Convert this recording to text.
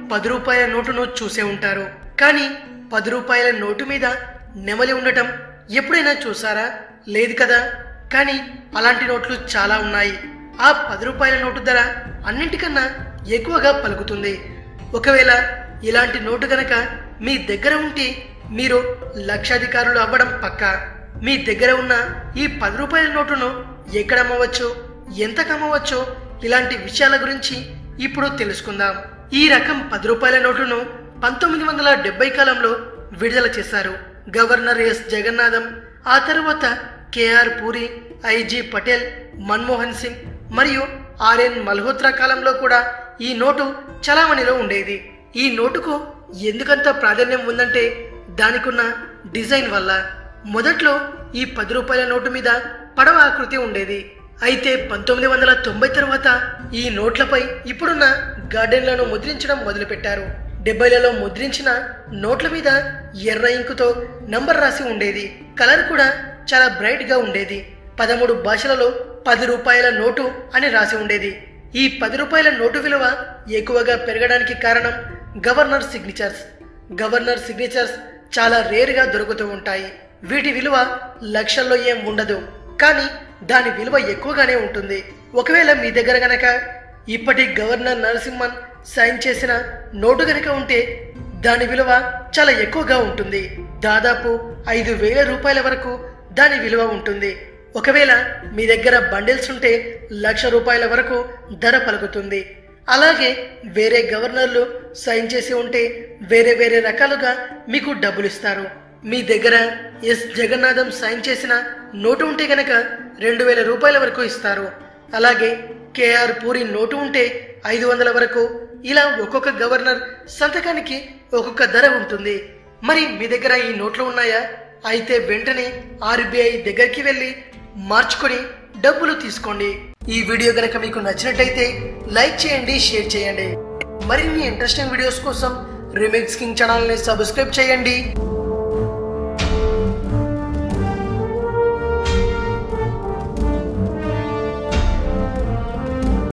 పది రూపాయల నోటును చూసే ఉంటారు కానీ పది రూపాయల నోటు మీద నెమలి ఉండటం ఎప్పుడైనా చూసారా లేదు కదా కానీ అలాంటి నోట్లు చాలా ఉన్నాయి ఆ పది రూపాయల నోటు ధర అన్నింటికన్నా ఎక్కువగా పలుకుతుంది ఒకవేళ ఇలాంటి నోటు గనక మీ దగ్గర ఉంటే మీరు లక్షాధికారులు అవ్వడం పక్కా మీ దగ్గర ఉన్న ఈ పది రూపాయల నోటును ఎక్కడ అమ్మవచ్చు ఎంత కమ్మవచ్చో ఇలాంటి విషయాల గురించి ఇప్పుడు తెలుసుకుందాం ఈ రకం పది రూపాయల నోటును పంతొమ్మిది వందల డెబ్బై కాలంలో విడుదల చేశారు గవర్నర్ ఎస్ జగన్నాథం ఆ తరువాత కేఆర్ పూరి ఐజీ పటేల్ మన్మోహన్ సింగ్ మరియు ఆర్ఎన్ మల్హోత్రా కాలంలో కూడా ఈ నోటు చలామణిలో ఉండేది ఈ నోటుకు ఎందుకంత ప్రాధాన్యం ఉందంటే దానికున్న డిజైన్ వల్ల మొదట్లో ఈ పది రూపాయల నోటు మీద పడవ ఆకృతి ఉండేది అయితే పంతొమ్మిది వందల తొంభై తర్వాత ఈ నోట్లపై ఇప్పుడున్న గార్డెన్లను ముద్రించడం మొదలుపెట్టారు డెబ్బైలలో ముద్రించిన నోట్ల మీద ఎర్ర ఇంకుతో నంబర్ రాసి ఉండేది కలర్ కూడా చాలా బ్రైట్ గా ఉండేది పదమూడు భాషలలో పది రూపాయల నోటు అని రాసి ఉండేది ఈ పది రూపాయల నోటు విలువ ఎక్కువగా పెరగడానికి కారణం గవర్నర్ సిగ్నేచర్స్ గవర్నర్ సిగ్నేచర్స్ చాలా రేరుగా దొరుకుతూ ఉంటాయి వీటి విలువ లక్షల్లో ఏం ఉండదు కానీ దాని విలువ ఎక్కువగానే ఉంటుంది ఒకవేళ మీ దగ్గర గనక ఇప్పటి గవర్నర్ నరసింహన్ సైన్ చేసిన నోటు గనక ఉంటే దాని విలువ చాలా ఎక్కువగా ఉంటుంది దాదాపు ఐదు వేల రూపాయల వరకు దాని విలువ ఉంటుంది ఒకవేళ మీ దగ్గర బండిల్స్ ఉంటే లక్ష రూపాయల వరకు ధర పలుకుతుంది అలాగే వేరే గవర్నర్లు సైన్ చేసి ఉంటే వేరే వేరే రకాలుగా మీకు డబ్బులు ఇస్తారు మీ దగ్గర ఎస్ జగన్నాథం సైన్ చేసిన నోటు ఉంటే గనక రెండు వేల రూపాయల వరకు ఇస్తారు అలాగే కేఆర్ పూరి నోటు ఉంటే ఐదు వందల వరకు ఇలా ఒక్కొక్క గవర్నర్ సంతకానికి ఒక్కొక్క ధర ఉంటుంది మరి మీ దగ్గర ఈ నోట్లు ఉన్నాయా అయితే వెంటనే ఆర్బీఐ దగ్గరికి వెళ్ళి మార్చుకొని డబ్బులు తీసుకోండి ఈ వీడియో గనక మీకు నచ్చినట్టయితే లైక్ చేయండి షేర్ చేయండి మరిన్ని ఇంట్రెస్టింగ్ వీడియోస్ కోసం రిమిక్స్ కింగ్ ఛానల్ని సబ్స్క్రైబ్ చేయండి